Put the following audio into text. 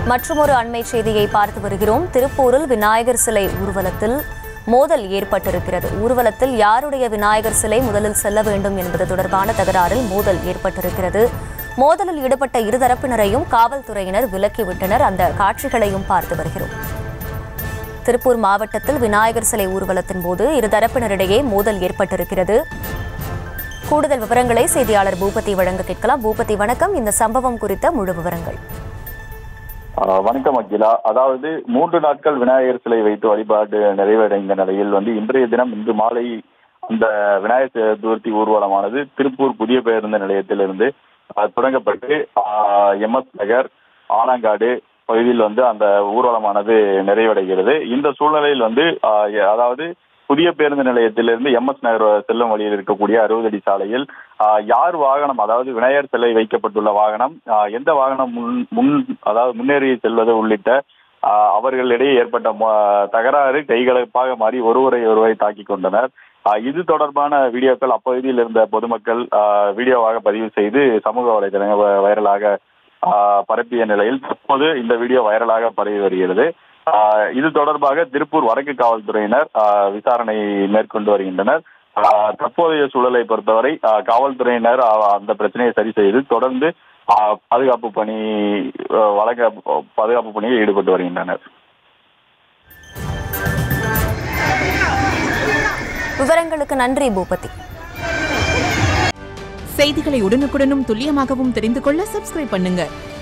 மற்றுமொரு அண்மை செய்தியை பார்த்து வருகிறோம் திருப்பூரில் விநாயகர் சிலை ஊர்வலத்தில் மோதல் ஏற்பட்டிருக்கிறது ஊர்வலத்தில் யாருடைய விநாயகர் சிலை முதலில் செல்ல வேண்டும் என்பது தொடர்பான தகராறில் மோதல் ஏற்பட்டிருக்கிறது மோதலில் ஈடுபட்ட இருதரப்பினரையும் காவல்துறையினர் விலக்கிவிட்டனர் அந்த காட்சிகளையும் பார்த்து வருகிறோம் திருப்பூர் மாவட்டத்தில் விநாயகர் சிலை ஊர்வலத்தின் போது இருதரப்பினரிடையே மோதல் ஏற்பட்டிருக்கிறது கூடுதல் விவரங்களை செய்தியாளர் பூபதி வழங்க கேட்கலாம் பூபதி வணக்கம் இந்த சம்பவம் குறித்த முழு விவரங்கள் ஆஹ் வணக்கம் அகிலா அதாவது மூன்று நாட்கள் விநாயகர் சிலை வைத்து வழிபாடு நிறைவடைந்த நிலையில் வந்து இன்றைய தினம் இன்று மாலை அந்த விநாயகர் சதுர்த்தி ஊர்வலமானது திருப்பூர் புதிய பேருந்து நிலையத்திலிருந்து ஆஹ் தொடங்கப்பட்டு எம் எஸ் நகர் ஆலங்காடு பகுதியில் வந்து அந்த ஊர்வலமானது நிறைவடைகிறது இந்த சூழ்நிலையில் வந்து ஆஹ் அதாவது புதிய பேருந்து நிலையத்திலிருந்து எம் எஸ் நகர் செல்லும் வழியில் இருக்கக்கூடிய அறுபது அடி சாலையில் ஆஹ் யார் வாகனம் அதாவது விநாயகர் சிலை வைக்கப்பட்டுள்ள வாகனம் ஆஹ் எந்த வாகனம் முன் முன் அதாவது முன்னேறி செல்வது உள்ளிட்ட ஆஹ் அவர்களிடையே ஏற்பட்ட மோ- தகராறு கைகலப்பாக மாறி ஒருவரை ஒருவரை தாக்கி கொண்டனர் ஆஹ் இது தொடர்பான வீடியோக்கள் அப்பகுதியில் இருந்த பொதுமக்கள் ஆஹ் வீடியோவாக பதிவு செய்து சமூக வலைதளங்கள் வ- வைரலாக ஆஹ் பரப்பிய நிலையில் தற்போது இந்த வீடியோ வைரலாக பரவி வருகிறது ஆஹ் இது தொடர்பாக திருப்பூர் வடக்கு காவல்துறையினர் ஆஹ் விசாரணை மேற்கொண்டு வருகின்றனர் ஆஹ் தற்போதைய சூழலை பொறுத்தவரை ஆஹ் காவல்துறையினர் ஆஹ் அந்த பிரச்சனையை சரி செய்து தொடர்ந்து ஆஹ் பாதுகாப்பு பணி ஆஹ் வழங்க பாதுகாப்பு பணியில் ஈடுபட்டு வருகின்றனர் விவரங்களுக்கு நன்றி பூபதி செய்திகளை உடனுக்குடனும் துல்லியமாகவும் தெரிந்து கொள்ள சப்ஸ்கிரைப் பண்ணுங்க